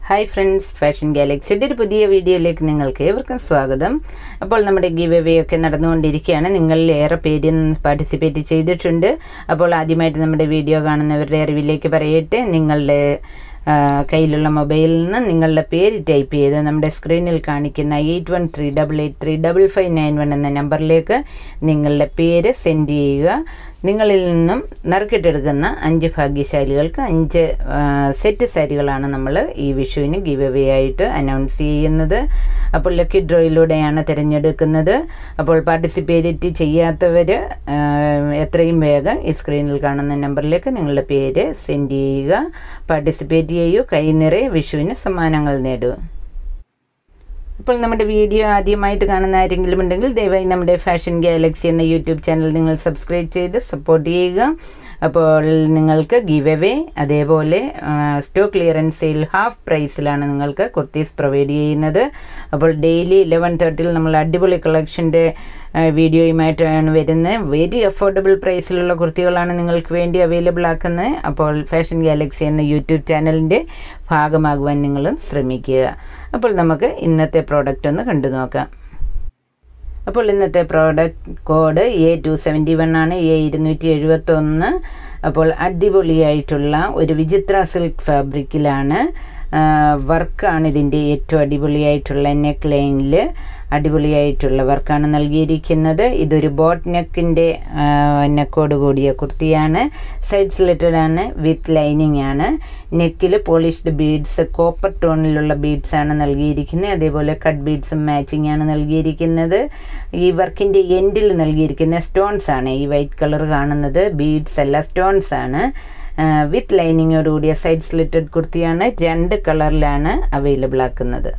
hi friends fashion ഗാലക്സിയുടെ ഒരു പുതിയ വീഡിയോയിലേക്ക് നിങ്ങൾക്ക് ഏവർക്കും സ്വാഗതം അപ്പോൾ നമ്മുടെ ഗിവ് അവേ ഒക്കെ നടന്നുകൊണ്ടിരിക്കുകയാണ് നിങ്ങളിൽ ഏറെ പേര് പാർട്ടിസിപ്പേറ്റ് ചെയ്തിട്ടുണ്ട് അപ്പോൾ ആദ്യമായിട്ട് നമ്മുടെ വീഡിയോ കാണുന്നവരുടെ അറിവിലേക്ക് പറയട്ടെ നിങ്ങളുടെ ആ, കയ്യിലുള്ള മൊബൈലിൽ നിന്ന് നിങ്ങളുടെ പേര് ടൈപ്പ് ചെയ്ത് നമ്മുടെ സ്ക്രീനിൽ കാണിക്കുന്ന eight one three double eight three double five nine one എന്ന നമ്പറിലേക്ക് നിങ്ങളുടെ പേര് സെൻഡ് ചെയ്യുക നിങ്ങളിൽ നിന്നും നറുക്കിട്ടെടുക്കുന്ന അഞ്ച് ഭാഗ്യശാലികൾക്ക് അഞ്ച് ആ, സെറ്റ് സാരികളാണ് നമ്മൾ ഈ വിഷുവിന് ഗിവ് അവേ ആയിട്ട് അനൗൺസ് ചെയ്യുന്നത് അപ്പോൾ ലക്കി ഡ്രോയിലൂടെയാണ് തിരഞ്ഞെടുക്കുന്നത് അപ്പോൾ പാർട്ടിസിപ്പേറ്റ് ചെയ്യാത്തവർ എത്രയും വേഗം ഈ സ്ക്രീനിൽ കാണുന്ന നമ്പറിലേക്ക് നിങ്ങളുടെ പേര് സെൻഡ് ചെയ്യുക പാർട്ടിസിപ്പേറ്റ് ചെയ്യൂ കൈനിറയെ വിഷുവിന് സമ്മാനങ്ങൾ നേടൂ അപ്പോൾ നമ്മുടെ വീഡിയോ ആദ്യമായിട്ട് കാണുന്ന ആരെങ്കിലും ഉണ്ടെങ്കിൽ ദയവായി നമ്മുടെ ഫാഷൻ ഗാലക്സി എന്ന യൂട്യൂബ് ചാനൽ നിങ്ങൾ സബ്സ്ക്രൈബ് ചെയ്ത് സപ്പോർട്ട് ചെയ്യുക അപ്പോൾ നിങ്ങൾക്ക് ഗിവ് അവേ അതേപോലെ സ്റ്റോക്ക് ക്ലിയറൻസ് സെയിൽ ഹാഫ് പ്രൈസിലാണ് നിങ്ങൾക്ക് കുർത്തീസ് പ്രൊവൈഡ് ചെയ്യുന്നത് അപ്പോൾ ഡെയിലി ഇലവൻ തേർട്ടിയിൽ നമ്മൾ അടിപൊളി കളക്ഷൻ്റെ വീഡിയോയുമായിട്ടാണ് വരുന്നത് വെരി അഫോർഡബിൾ പ്രൈസിലുള്ള കുർത്തികളാണ് നിങ്ങൾക്ക് വേണ്ടി അവൈലബിൾ ആക്കുന്നത് അപ്പോൾ ഫാഷൻ ഗാലക്സി എന്ന യൂട്യൂബ് ചാനലിൻ്റെ ഭാഗമാകുവാൻ നിങ്ങളും ശ്രമിക്കുക അപ്പോൾ നമുക്ക് ഇന്നത്തെ പ്രോഡക്റ്റ് ഒന്ന് കണ്ടു നോക്കാം അപ്പോൾ ഇന്നത്തെ product code A two seventy one ആണ് എ ഇരുന്നൂറ്റി എഴുപത്തൊന്ന് അപ്പോൾ അടിപൊളിയായിട്ടുള്ള ഒരു വിചിത്ര സിൽക്ക് ഫാബ്രിക്കിലാണ് വർക്കാണ് ഇതിൻ്റെ ഏറ്റവും അടിപൊളിയായിട്ടുള്ള നെക്ക് ലൈനിൽ അടിപൊളിയായിട്ടുള്ള വർക്കാണ് നൽകിയിരിക്കുന്നത് ഇതൊരു ബോട്ട് നെക്കിൻ്റെ നെക്കോട് കൂടിയ കുർത്തിയാണ് സൈഡ് സ്ലിറ്റഡ് ആണ് വിത്ത് ലൈനിങ് ആണ് നെക്കിൽ പോളിഷ്ഡ് ബീഡ്സ് കോപ്പർ ടോണിലുള്ള ബീഡ്സ് ആണ് നൽകിയിരിക്കുന്നത് അതേപോലെ കട്ട് ബീഡ്സും മാച്ചിങ് ആണ് നൽകിയിരിക്കുന്നത് ഈ വർക്കിൻ്റെ എൻഡിൽ നൽകിയിരിക്കുന്ന സ്റ്റോൺസ് ആണ് ഈ വൈറ്റ് കളർ കാണുന്നത് ബീഡ്സ് അല്ല സ്റ്റോൺസ് ആണ് വിത്ത് ലൈനിങ്ങോട് കൂടിയ സൈഡ് സ്ലിറ്റഡ് കുർത്തിയാണ് രണ്ട് കളറിലാണ് അവൈലബിൾ ആക്കുന്നത്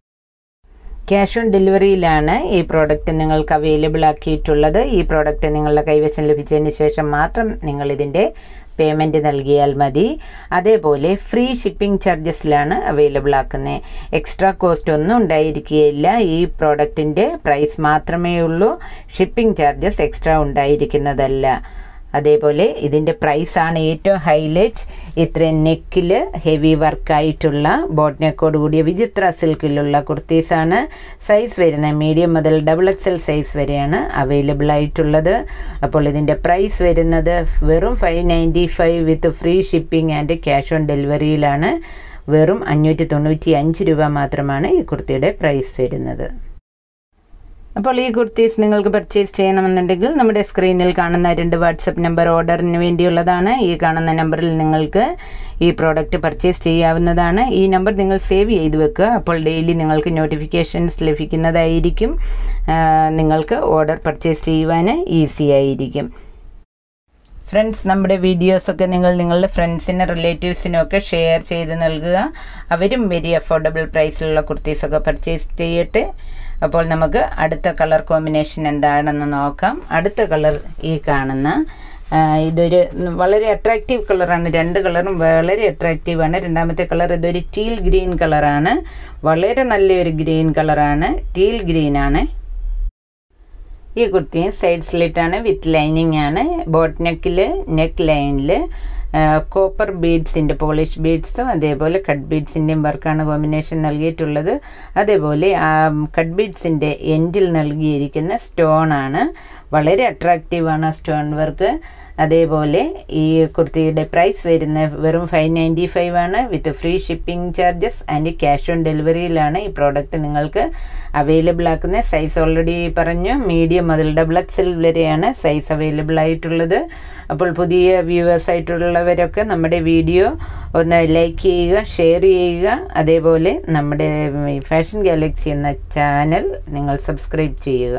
ക്യാഷ് ഓൺ ഡെലിവറിയിലാണ് ഈ പ്രോഡക്റ്റ് നിങ്ങൾക്ക് അവൈലബിൾ ആക്കിയിട്ടുള്ളത് ഈ പ്രോഡക്റ്റ് നിങ്ങളുടെ കൈവശം ലഭിച്ചതിന് ശേഷം മാത്രം നിങ്ങൾ ഇതിൻ്റെ പേയ്മെൻറ്റ് നൽകിയാൽ മതി അതേപോലെ ഫ്രീ ഷിപ്പിംഗ് ചാർജസിലാണ് അവൈലബിൾ ആക്കുന്നത് എക്സ്ട്രാ കോസ്റ്റ് ഒന്നും ഉണ്ടായിരിക്കുകയില്ല ഈ പ്രോഡക്റ്റിൻ്റെ പ്രൈസ് മാത്രമേ ഉള്ളൂ ഷിപ്പിംഗ് ചാർജസ് എക്സ്ട്രാ ഉണ്ടായിരിക്കുന്നതല്ല അതേപോലെ ഇതിൻ്റെ പ്രൈസാണ് ഏറ്റവും ഹൈലൈറ്റ് ഇത്രയും നെക്കിൽ ഹെവി വർക്കായിട്ടുള്ള ബോട്ട് നെക്കോട് കൂടിയ വിചിത്ര സിൽക്കിലുള്ള കുർത്തീസാണ് സൈസ് വരുന്നത് മീഡിയം മുതൽ ഡബിൾ എക്സ് എൽ സൈസ് വരെയാണ് അവൈലബിൾ ആയിട്ടുള്ളത് അപ്പോൾ ഇതിൻ്റെ പ്രൈസ് വരുന്നത് വെറും five ninety five with free shipping and cash on ഡെലിവറിയിലാണ് വെറും അഞ്ഞൂറ്റി തൊണ്ണൂറ്റി അഞ്ച് രൂപ മാത്രമാണ് ഈ കുർത്തിയുടെ പ്രൈസ് വരുന്നത് അപ്പോൾ ഈ കുർത്തീസ് നിങ്ങൾക്ക് പർച്ചേസ് ചെയ്യണമെന്നുണ്ടെങ്കിൽ നമ്മുടെ സ്ക്രീനിൽ കാണുന്ന രണ്ട് വാട്സപ്പ് നമ്പർ ഓർഡറിന് വേണ്ടിയുള്ളതാണ് ഈ കാണുന്ന നമ്പറിൽ നിങ്ങൾക്ക് ഈ പ്രോഡക്റ്റ് പർച്ചേസ് ചെയ്യാവുന്നതാണ് ഈ നമ്പർ നിങ്ങൾ സേവ് ചെയ്ത് വെക്കുക അപ്പോൾ ഡെയിലി നിങ്ങൾക്ക് നോട്ടിഫിക്കേഷൻസ് ലഭിക്കുന്നതായിരിക്കും നിങ്ങൾക്ക് ഓർഡർ പർച്ചേസ് ചെയ്യുവാൻ ഈസി ആയിരിക്കും ഫ്രണ്ട്സ് നമ്മുടെ വീഡിയോസൊക്കെ നിങ്ങൾ നിങ്ങളുടെ ഫ്രണ്ട്സിനും റിലേറ്റീവ്സിനും ഒക്കെ ഷെയർ ചെയ്ത് നൽകുക അവരും വെരി അഫോർഡബിൾ പ്രൈസിലുള്ള കുർത്തീസൊക്കെ പർച്ചേസ് ചെയ്യട്ടെ അപ്പോൾ നമുക്ക് അടുത്ത കളർ കോമ്പിനേഷൻ എന്താണെന്ന് നോക്കാം അടുത്ത കളർ ഈ കാണുന്ന ഇതൊരു വളരെ അട്രാക്റ്റീവ് കളറാണ് രണ്ട് കളറും വളരെ അട്രാക്റ്റീവാണ് രണ്ടാമത്തെ കളർ ഇതൊരു ടീൽ ഗ്രീൻ കളറാണ് വളരെ നല്ലൊരു ഗ്രീൻ കളറാണ് ടീൽ ഗ്രീൻ ആണ് ഈ കുർത്തിയും സൈഡ് സ്ലിറ്റാണ് വിത്ത് ലൈനിങ് ആണ് ബോട്ട് നെക്കിൽ നെക്ക് ലൈനിൽ കോപ്പർ ബീഡ്സിൻ്റെ പോളിഷ് ബീഡ്സും അതേപോലെ കട്ട് ബീഡ്സിൻ്റെയും വർക്കാണ് കോമ്പിനേഷൻ നൽകിയിട്ടുള്ളത് അതേപോലെ ആ കട്ട് ബീഡ്സിൻ്റെ എൻഡിൽ നൽകിയിരിക്കുന്ന സ്റ്റോൺ ആണ് വളരെ അട്രാക്റ്റീവാണ് സ്റ്റോൺ വർക്ക് അതേപോലെ ഈ കുർത്തിയുടെ പ്രൈസ് വരുന്ന വെറും ഫൈവ് നയൻറ്റി ഫൈവ് ആണ് with free shipping charges and cash on ഡെലിവറിയിലാണ് ഈ പ്രോഡക്റ്റ് നിങ്ങൾക്ക് അവൈലബിൾ ആക്കുന്നത് സൈസ് ഓൾറെഡി പറഞ്ഞു മീഡിയം മുതൽ ഡബിൾ എക്സൽ വരെയാണ് സൈസ് അവൈലബിൾ ആയിട്ടുള്ളത് അപ്പോൾ പുതിയ വ്യൂവേഴ്സ് ആയിട്ടുള്ളവരൊക്കെ നമ്മുടെ വീഡിയോ ഒന്ന് ലൈക്ക് ചെയ്യുക ഷെയർ ചെയ്യുക അതേപോലെ നമ്മുടെ ഫാഷൻ ഗാലക്സി എന്ന ചാനൽ നിങ്ങൾ സബ്സ്ക്രൈബ് ചെയ്യുക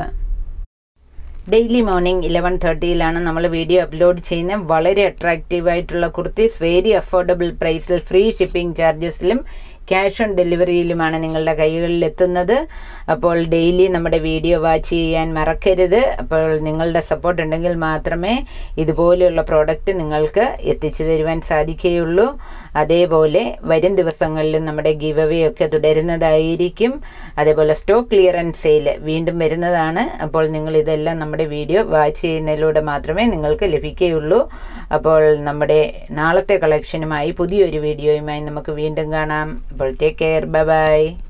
ഡെയിലി മോർണിംഗ് ഇലവൻ തേർട്ടിയിലാണ് നമ്മൾ വീഡിയോ അപ്ലോഡ് ചെയ്യുന്നത് വളരെ അട്രാക്റ്റീവ് ആയിട്ടുള്ള കുർത്തീസ് വെരി അഫോർഡബിൾ പ്രൈസിൽ ഫ്രീ ഷിപ്പിംഗ് ചാർജസിലും ക്യാഷ് ഓൺ ഡെലിവറിയിലുമാണ് നിങ്ങളുടെ കൈകളിൽ എത്തുന്നത് അപ്പോൾ ഡെയിലി നമ്മുടെ വീഡിയോ വാച്ച് ചെയ്യാൻ മറക്കരുത് അപ്പോൾ നിങ്ങളുടെ സപ്പോർട്ട് ഉണ്ടെങ്കിൽ മാത്രമേ ഇതുപോലെയുള്ള പ്രോഡക്റ്റ് നിങ്ങൾക്ക് എത്തിച്ചു തരുവാൻ സാധിക്കുകയുള്ളൂ അതേപോലെ വരും ദിവസങ്ങളിലും നമ്മുടെ ഗിവ് അവേ ഒക്കെ തുടരുന്നതായിരിക്കും അതേപോലെ സ്റ്റോക്ക് ക്ലിയറൻസ് സെയിൽ വീണ്ടും വരുന്നതാണ് അപ്പോൾ നിങ്ങൾ ഇതെല്ലാം നമ്മുടെ വീഡിയോ വാച്ച് ചെയ്യുന്നതിലൂടെ മാത്രമേ നിങ്ങൾക്ക് ലഭിക്കുകയുള്ളൂ അപ്പോൾ നമ്മുടെ നാളത്തെ കളക്ഷനുമായി പുതിയൊരു വീഡിയോയുമായി നമുക്ക് വീണ്ടും കാണാം അപ്പോൾ ടേക്ക് കെയർ ബൈ ബൈ